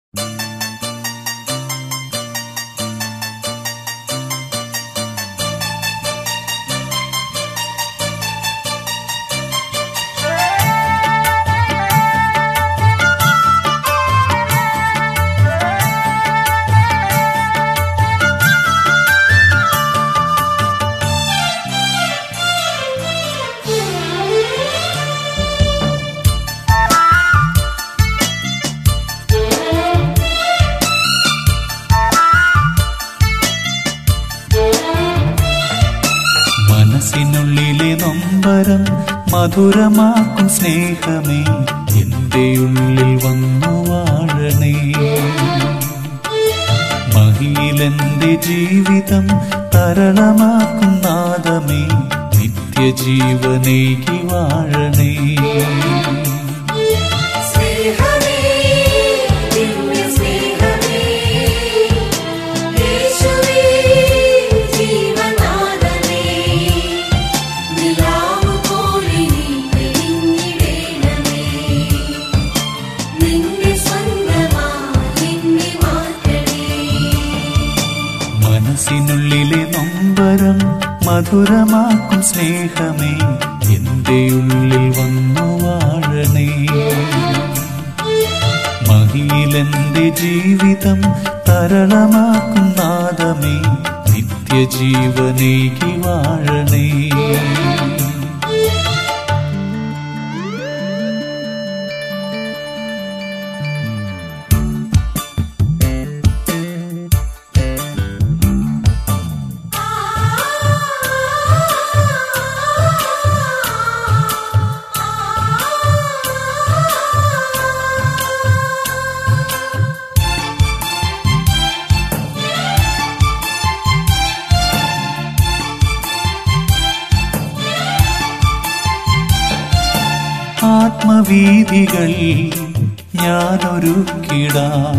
നൊമ്പരം മധുരമാക്കും സ്നേഹമേ എന്റെ ഉള്ളിൽ വന്നു വാഴണേ മഹിയിലെന്റെ ജീവിതം തരളമാക്കും നാദമേ നിത്യജീവനേകി വാഴണേ സ്നേഹമേ ദിവ്യ സ്നേഹമേ യേശുവേ ജീവനാഥനേ നിലാവ് പോലെ നീ തെളിഞ്ഞിടേണമേ നിന്റെ സ്വന്തമായി എന്നെ മാറ്റണേ മനസ്സിനുള്ളിലെ നൊമ്പരം മധുരമാക്കും സ്നേഹമേ എന്റെ ഉള്ളിൽ വന്നു വാഴണേ മഹിയിലെന്റെ ജീവിതം തരളമാക്കും നാദമേ നിത്യജീവനേകി വാഴണേ ആത്മവീതികൾ ഞാനൊരുക്കിടാം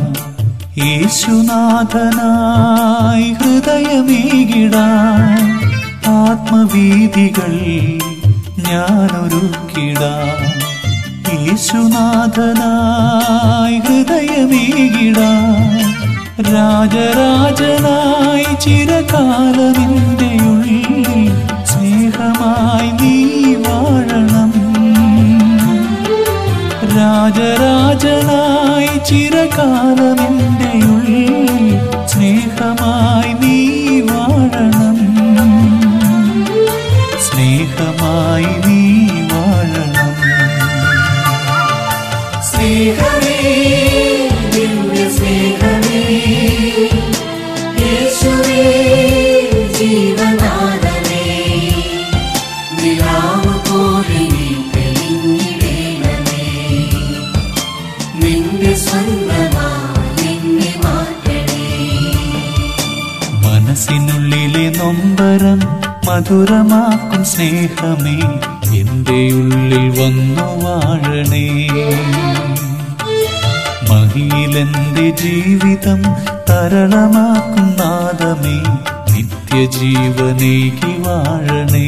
യേശുനാഥനായി ഹൃദയമേകിടാം ആത്മവീതികൾ ഞാനൊരുക്കിടാം യേശുനാഥനായി ഹൃദയമേകിടാം രാജരാജനായി ചിരകാലമിൻ്റെ ഉള്ളിൽ സ്നേഹമായി നീ വാഴണം രാജരാജനായി ചിരകാലമെന്റെ ഉള്ളിൽ സ്നേഹമായി നീ വാഴണം സ്നേഹമായി നീ വാഴണം സ്നേഹമേ ദിവ്യ സ്നേഹമേ യേശുവേ ജീവനാഥനേ നിലാവ് പോലെ നീ തെളിഞ്ഞിടേണമേ നിന്റെ സ്വന്തമായി എന്നെ മാറ്റണേ മനസ്സിനുള്ളിലെ നൊമ്പരം മധുരമാക്കും സ്നേഹമേ എന്റെ ഉള്ളിൽ വന്നു വാഴണേ മഹിയിലെന്റെ ജീവിതം തരളമാക്കും നാദമേ നിത്യജീവനേകി വാഴണേ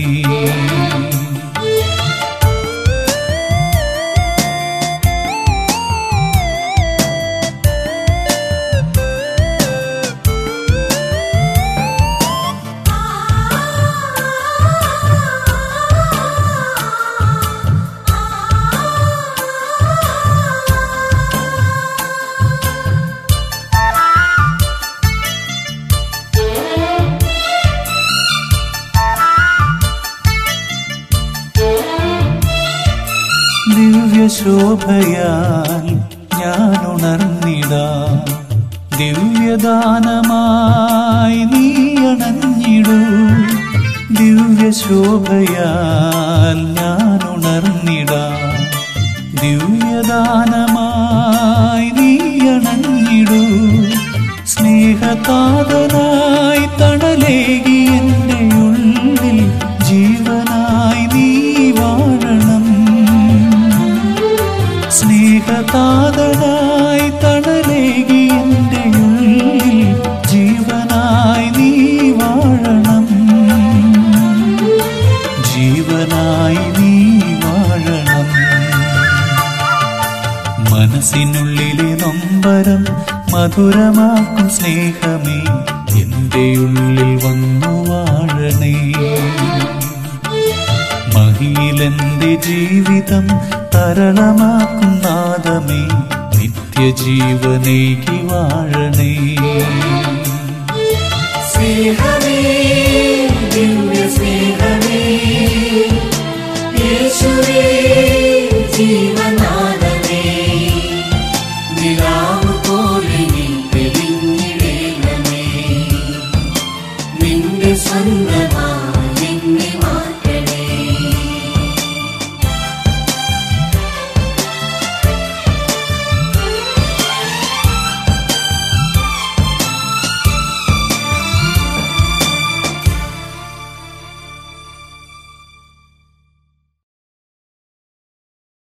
ദിവ്യശോഭയാൽ ഞാൻ ഉണർന്നിടാം ദിവ്യദാനമായി നീ അണഞ്ഞിടൂ ദിവ്യശോഭയാൽ ഞാൻ ഉണർന്നിടാം ദിവ്യദാനമായി നീ അണഞ്ഞിടൂ സ്നേഹതാതനായി തണലേകി എൻ്റെ ഉള്ളിൽ ജീവനായി നീ വാഴണം സ്നേഹതാതനായി തണലേകി എൻ്റെ ഉള്ളിൽ ജീവനായി നീ വാഴണം ജീവനായി നീ വാഴണം മധുരമാക്കും സ്നേഹമേ എന്റെ ഉള്ളിൽ വന്നു വാഴണേ മഹിയിലെന്റെ ജീവിതം തരളമാക്കും നാദമേ നിത്യജീവനേകി വാഴണേ സ്നേഹമേ ദിവ്യ സ്നേഹമേ യേശുവേ ജീവനാ